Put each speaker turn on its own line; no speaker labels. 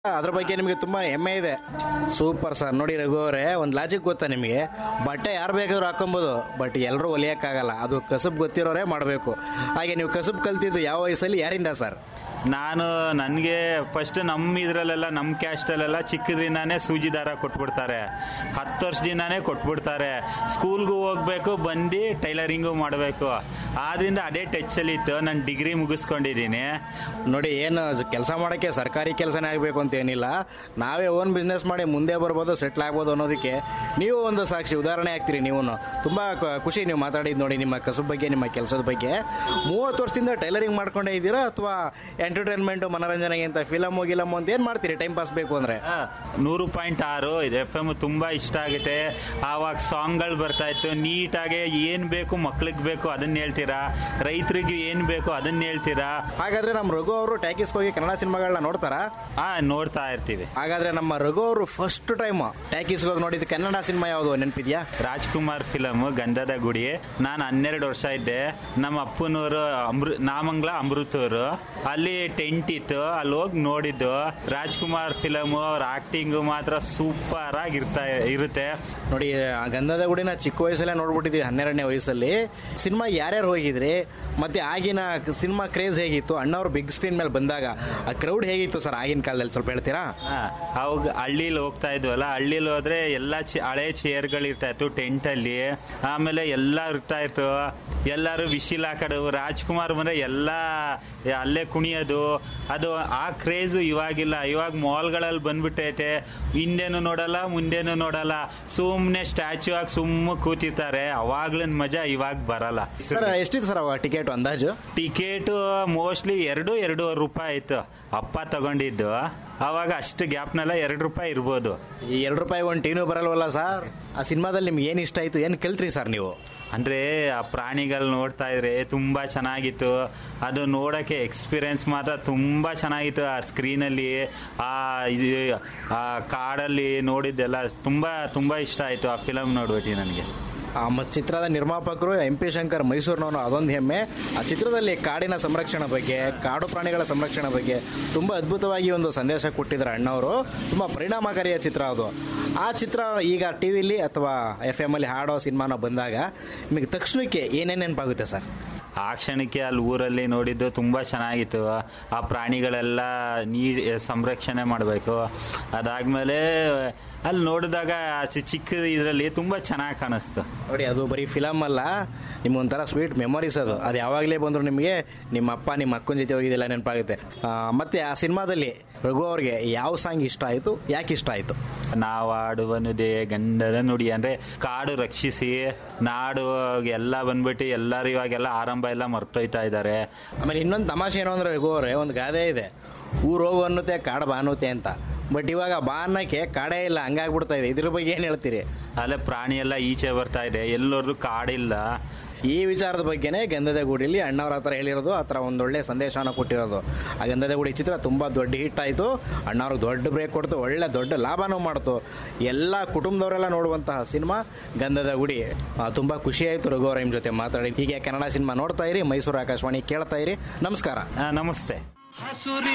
ಅದ್ರ ಬಗ್ಗೆ ನಿಮಗೆ ತುಂಬಾ ಹೆಮ್ಮೆ ಇದೆ ಸೂಪರ್ ಸರ್ ನೋಡಿ ರಘು ಅವರೇ ಒಂದು ಲಾಜಿಕ್ ಗೊತ್ತಾ ನಿಮಗೆ ಬಟ್ಟೆ ಯಾರು ಬೇಕಾದ್ರೂ ಹಾಕೊಬೋದು ಬಟ್ ಎಲ್ಲರೂ ಹೊಲಿಯೋಕ್ಕಾಗಲ್ಲ ಅದು ಕಸಬ್ ಗೊತ್ತಿರೋರೇ ಮಾಡಬೇಕು ಹಾಗೆ ನೀವು ಕಸಬ್ ಕಲ್ತಿದ್ದು ಯಾವ ವಯಸ್ಸಲ್ಲಿ ಯಾರಿಂದ ಸರ್
ನಾನು ನನಗೆ ಫಸ್ಟ್ ನಮ್ಮ ಇದರಲ್ಲೆಲ್ಲ ನಮ್ಮ ಕ್ಯಾಸ್ಟಲ್ಲೆಲ್ಲ ಚಿಕ್ಕದ್ರಿಂದಾನೇ ಸೂಜಿ ದಾರ ಕೊಟ್ಬಿಡ್ತಾರೆ ಹತ್ತು ವರ್ಷದಿಂದಾನೇ ಕೊಟ್ಬಿಡ್ತಾರೆ ಸ್ಕೂಲ್ಗೂ ಹೋಗ್ಬೇಕು ಬಂದು ಟೈಲರಿಂಗು ಮಾಡಬೇಕು ಆದ್ರಿಂದ ಅದೇ ಟಚ್ಚಲ್ಲಿ ಇತ್ತು ನಾನು ಡಿಗ್ರಿ ಮುಗಿಸ್ಕೊಂಡಿದ್ದೀನಿ
ನೋಡಿ ಏನು ಕೆಲಸ ಮಾಡೋಕ್ಕೆ ಸರ್ಕಾರಿ ಕೆಲಸನೇ ಆಗಬೇಕು ಅಂತ ಏನಿಲ್ಲ ನಾವೇ ಓನ್ ಬಿಸ್ನೆಸ್ ಮಾಡಿ ಮುಂದೆ ಬರ್ಬೋದು ಸೆಟ್ಲ್ ಆಗ್ಬೋದು ಅನ್ನೋದಕ್ಕೆ ನೀವು ಒಂದು ಸಾಕ್ಷಿ ಉದಾಹರಣೆ ಆಗ್ತೀರಿ ನೀವು ತುಂಬ ಖುಷಿ ನೀವು ಮಾತಾಡಿದ್ದು ನೋಡಿ ನಿಮ್ಮ ಕಸುಬ್ ಬಗ್ಗೆ ನಿಮ್ಮ ಕೆಲಸದ ಬಗ್ಗೆ ಮೂವತ್ತು ವರ್ಷದಿಂದ ಟೈಲರಿಂಗ್ ಮಾಡ್ಕೊಂಡೇ ಇದ್ದೀರಾ ಅಥವಾ ಎಂಟರ್ಟೈನ್ಮೆಂಟ್ ಮನೋರಂಜನೆಗೆ ಅಂತ ಫಿಲಮ್ ಗಿಲಮ್ ಅಂತ ಏನು ಮಾಡ್ತೀರಿ ಟೈಮ್ ಪಾಸ್ ಬೇಕು ಅಂದರೆ
ಆ, ನೂರು ಪಾಯಿಂಟ್ ಆರು ಇದು ಎಫ್ ಎಮ್ ತುಂಬಾ ಇಷ್ಟ ಆಗುತ್ತೆ ಆವಾಗ ಸಾಂಗ್ಗಳು ಬರ್ತಾ ಇತ್ತು ನೀಟಾಗಿ ಏನ್ ಬೇಕು ಮಕ್ಳಿಗೆ ಬೇಕು ಅದನ್ನ ಹೇಳ್ತೀರಾ ರೈತರಿಗೆ ಏನ್ ಬೇಕು ಅದನ್ನ ಹೇಳ್ತೀರಾ
ಹಾಗಾದ್ರೆ ನಮ್ಮ ರಘು ಅವರು ಟ್ಯಾಕಿಸ್ಗೆ ಹೋಗಿ ಕನ್ನಡ ಸಿನಿಮಾಗಳನ್ನ ನೋಡ್ತಾರಾ
ಆ ನೋಡ್ತಾ ಇರ್ತೀವಿ
ಹಾಗಾದ್ರೆ ನಮ್ಮ ರಘು ಅವರು ಫಸ್ಟ್ ಟೈಮ್ ಟ್ಯಾಕಿಸ್ಗೆ ಹೋಗಿ ನೋಡಿದ ಕನ್ನಡ ಸಿನಿಮಾ ಯಾವುದು ನೆನಪಿದ್ಯಾ
ರಾಜ್ಕುಮಾರ್ ಫಿಲಮ್ ಗಂಧದ ಗುಡಿ ನಾನು ಹನ್ನೆರಡು ವರ್ಷ ಇದ್ದೆ ನಮ್ಮ ಅಪ್ಪನೂರು ಅಮೃ ನಾಮಂಗ್ಲ ಅಮೃತೂರು ಅಲ್ಲಿ ಟೆಂಟ್ ಇತ್ತು ಅಲ್ಲಿ ಹೋಗಿ ನೋಡಿದ್ದು ರಾಜ್ಕುಮಾರ್ ಫಿಲಮ್ ಅವ್ರ ಆಕ್ಟಿಂಗ್ ಮಾತ್ರ ಸೂಪರ್ ಆಗಿ ಇರ್ತಾ ಇರುತ್ತೆ
ನೋಡಿ ಆ ಗಂಧದ ಗುಡಿನ ಚಿಕ್ಕ ವಯಸ್ಸಲ್ಲೇ ನೋಡ್ಬಿಟ್ಟಿದ್ವಿ ಹನ್ನೆರಡನೇ ವಯಸ್ಸಲ್ಲಿ ಸಿನಿಮಾ ಯಾರ್ಯಾರು ಹೋಗಿದ್ರಿ ಮತ್ತೆ ಆಗಿನ ಸಿನಿಮಾ ಕ್ರೇಜ್ ಹೇಗಿತ್ತು ಅಣ್ಣವ್ರು ಬಿಗ್ ಸ್ಕ್ರೀನ್ ಮೇಲೆ ಬಂದಾಗ ಆ ಕ್ರೌಡ್ ಹೇಗಿತ್ತು ಸರ್ ಆಗಿನ ಕಾಲದಲ್ಲಿ ಸ್ವಲ್ಪ ಹೇಳ್ತೀರಾ
ಹಾ, ಅವಾಗ ಹಳ್ಳಿಲಿ ಹೋಗ್ತಾ ಇದ್ವಲ್ಲ ಹಳ್ಳಿಲಿ ಹೋದ್ರೆ ಎಲ್ಲ ಚಿ- ಹಳೆ ಚೇರ್ಗಳು ಇರ್ತಾ ಇತ್ತು ಟೆಂಟ್ ಅಲ್ಲಿ ಆಮೇಲೆ ಎಲ್ಲ ಇರ್ತಾ ಇತ್ತು ಎಲ್ಲಾರು ವಿಶಿಲ್ ಹಾಕೋದು ರಾಜ್ಕುಮಾರ್ ಬಂದ್ರೆ ಎಲ್ಲ ಅಲ್ಲೇ ಕುಣಿಯೋದು ಅದು ಆ ಕ್ರೇಜ್ ಇವಾಗಿಲ್ಲ ಇವಾಗ ಮಾಲ್ಗಳಲ್ಲಿ ಬಂದ್ಬಿಟ್ಟೈತೆ ಹಿಂದೆನು ನೋಡಲ್ಲ ಮುಂದೆನು ನೋಡಲ್ಲ ಸುಮ್ಮನೆ ಸ್ಟ್ಯಾಚ್ಯೂ ಆಗಿ ಸುಮ್ಮ ಕೂತಿರ್ತಾರೆ ಅವಾಗ್ಲಿನ ಮಜಾ ಇವಾಗ ಬರಲ್ಲ
ಸರ್ ಎಷ್ಟಿತ್ತು ಸರ್ ಅವಾಗ ಟಿಕೆಟ್ ಅಂದಾಜು
ಟಿಕೆಟ್ ಮೋಸ್ಟ್ಲಿ ಎರಡು ಎರಡೂವರೆ ರೂಪಾಯಿ ಆಯ್ತು ಅಪ್ಪ ತಗೊಂಡಿದ್ದು ಅವಾಗ ಅಷ್ಟು ಗ್ಯಾಪ್ನೆಲ್ಲ ಎರಡು ರೂಪಾಯಿ ಇರ್ಬೋದು
ಈ ಎರಡು ರೂಪಾಯಿ ಒಂದು ಟೀನು ಬರಲ್ವಲ್ಲ ಸರ್ ಆ ಸಿನಿಮಾದಲ್ಲಿ ನಿಮ್ಗೆ ಏನು ಇಷ್ಟ ಆಯ್ತು ಏನು ಕಲ್ತ್ರಿ ಸರ್ ನೀವು
ಅಂದ್ರೆ ಆ ಪ್ರಾಣಿಗಳು ನೋಡ್ತಾ ಇದ್ರೆ ತುಂಬಾ ಚೆನ್ನಾಗಿತ್ತು ಅದು ನೋಡಕ್ಕೆ ಎಕ್ಸ್ಪೀರಿಯನ್ಸ್ ಮಾತ್ರ ತುಂಬಾ ಚೆನ್ನಾಗಿತ್ತು ಆ ಸ್ಕ್ರೀನಲ್ಲಿ ಆ ಇದು ಆ ಕಾಡಲ್ಲಿ ನೋಡಿದ್ದೆಲ್ಲ ತುಂಬಾ ತುಂಬಾ ಇಷ್ಟ ಆಯ್ತು ಆ ಫಿಲಮ್ ನೋಡ್ಬಿಟ್ಟು ನನಗೆ
ಆ ಮ- ಚಿತ್ರದ ನಿರ್ಮಾಪಕರು ಎಂ ಪಿ ಶಂಕರ್ ಮೈಸೂರಿನವರು ಅದೊಂದು ಹೆಮ್ಮೆ ಆ ಚಿತ್ರದಲ್ಲಿ ಕಾಡಿನ ಸಂರಕ್ಷಣೆ ಬಗ್ಗೆ ಕಾಡು ಪ್ರಾಣಿಗಳ ಸಂರಕ್ಷಣೆ ಬಗ್ಗೆ ತುಂಬ ಅದ್ಭುತವಾಗಿ ಒಂದು ಸಂದೇಶ ಕೊಟ್ಟಿದ್ದಾರೆ ಅಣ್ಣವರು ತುಂಬ ಪರಿಣಾಮಕಾರಿಯ ಚಿತ್ರ ಅದು ಆ ಚಿತ್ರ ಈಗ ಟಿ ವಿಲಿ ಅಥವಾ ಎಫ್ ಎಮ್ ಅಲ್ಲಿ ಹಾಡೋ ಸಿನಿಮಾನ ಬಂದಾಗ ನಿಮಗೆ ತಕ್ಷಣಕ್ಕೆ ಏನೇನು ನೆನಪಾಗುತ್ತೆ ಸರ್
ಆ ಕ್ಷಣಕ್ಕೆ ಅಲ್ಲಿ ಊರಲ್ಲಿ ನೋಡಿದ್ದು ತುಂಬಾ ಚೆನ್ನಾಗಿತ್ತು ಆ ಪ್ರಾಣಿಗಳೆಲ್ಲ ನೀ ಸಂರಕ್ಷಣೆ ಮಾಡಬೇಕು ಅದಾದ್ಮೇಲೆ ಅಲ್ಲಿ ನೋಡಿದಾಗ ಆ ಚಿ- ಚಿಕ್ಕ ಇದರಲ್ಲಿ ತುಂಬಾ ಚೆನ್ನಾಗಿ ಕಾಣಿಸ್ತು
ನೋಡಿ ಅದು ಬರೀ ಫಿಲಮ್ ಅಲ್ಲ ನಿಮ್ಗೊಂಥರ ಸ್ವೀಟ್ ಮೆಮೊರೀಸ್ ಅದು ಅದು ಯಾವಾಗಲೇ ಬಂದರೂ ನಿಮಗೆ ನಿಮ್ಮ ಅಪ್ಪ ನಿಮ್ಮ ಅಕ್ಕನ ಜೊತೆ ಹೋಗಿದ್ದೆಲ್ಲ ನೆನಪಾಗುತ್ತೆ ಆ, ಮತ್ತೆ ಆ ಸಿನಿಮಾದಲ್ಲಿ ರಘು ಅವ್ರಿಗೆ ಯಾವ ಸಾಂಗ್ ಇಷ್ಟ ಆಯಿತು ಯಾಕೆ ಇಷ್ಟ ಆಯಿತು
ನಾವು ಆಡುವನುದೇ ಗಂಡದ ನುಡಿ ಅಂದ್ರೆ ಕಾಡು ರಕ್ಷಿಸಿ ನಾಡು ಎಲ್ಲ ಬಂದ್ಬಿಟ್ಟು ಎಲ್ಲರೂ ಇವಾಗೆಲ್ಲ ಆರಂಭ ಎಲ್ಲ ಮರ್ತೋಯ್ತಾ ಇದ್ದಾರೆ
ಆಮೇಲೆ ಇನ್ನೊಂದು ತಮಾಷೆ ಏನೋ ಅಂದ್ರೆ ರಘು ಅವರೇ ಒಂದು ಗಾದೆ ಇದೆ ಊರು ಹೋಗು ಅನ್ನುತ್ತೆ ಕಾಡು ಬಾ ಅನ್ನುತ್ತೆ ಅಂತ ಬಟ್ ಇವಾಗ ಬಾ ಅನ್ನಕ್ಕೆ ಕಾಡೇ ಇಲ್ಲ ಹಂಗಾಗ್ಬಿಡ್ತಾ ಇದೆ ಇದ್ರ ಬಗ್ಗೆ ಏನು ಹೇಳ್ತೀರಿ
ಅಲ್ಲೇ ಪ್ರಾಣಿ ಎಲ್ಲ ಈಚೆ ಬರ್ತಾ ಇದೆ ಎಲ್ಲರದು ಕಾಡಿಲ್ಲ
ಈ ವಿಚಾರದ ಬಗ್ಗೆನೇ ಗಂಧದ ಗುಡಿಲಿ ಅಣ್ಣವ್ರ ಹತ್ರ ಹೇಳಿರೋದು ಆ ಥರ ಒಂದೊಳ್ಳೆ ಸಂದೇಶನ ಕೊಟ್ಟಿರೋದು ಆ ಗಂಧದ ಗುಡಿ ಚಿತ್ರ ತುಂಬ ದೊಡ್ಡ ಹಿಟ್ ಆಯಿತು ಅಣ್ಣವ್ರಿಗೆ ದೊಡ್ಡ ಬ್ರೇಕ್ ಕೊಡ್ತು ಒಳ್ಳೆ ದೊಡ್ಡ ಲಾಭನೂ ಮಾಡ್ತು ಎಲ್ಲ ಕುಟುಂಬದವರೆಲ್ಲ ನೋಡುವಂತಹ ಸಿನಿಮಾ ಗಂಧದ ಗುಡಿ ಆ, ತುಂಬ ಖುಷಿ ಆಯಿತು ರಘು ಅವ್ರ ನಿಮ್ಮ ಜೊತೆ ಮಾತಾಡಿ ಹೀಗೆ ಕನ್ನಡ ಸಿನಿಮಾ ನೋಡ್ತಾ ಇರಿ ಮೈಸೂರು ಆಕಾಶವಾಣಿ ಕೇಳ್ತಾ ಇರಿ ನಮಸ್ಕಾರ
ಆ, ನಮಸ್ತೆ